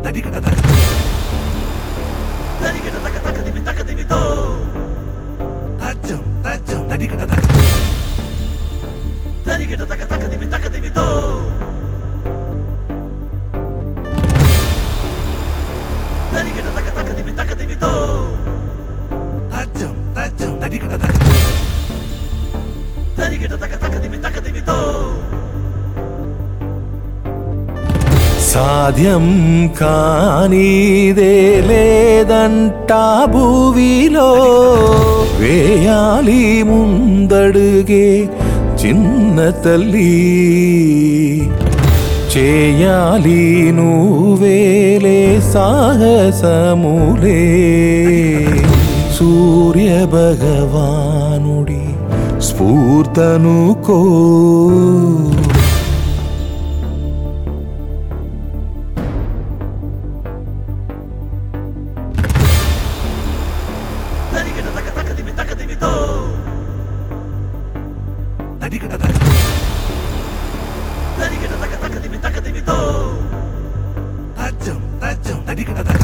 సాధ్యం కానిదే లేదంటా భూవిలో వేయాలి ముందడుగే చిన్న తల్లి చేయాలి నువ్వేలే సాహసములే సూర్య భగవానుడి స్ఫూర్తనుకో తరిగిన తగ తగ దిమి తగ దిమితో రాజ్యం రాజ్యం తడిగిన తగ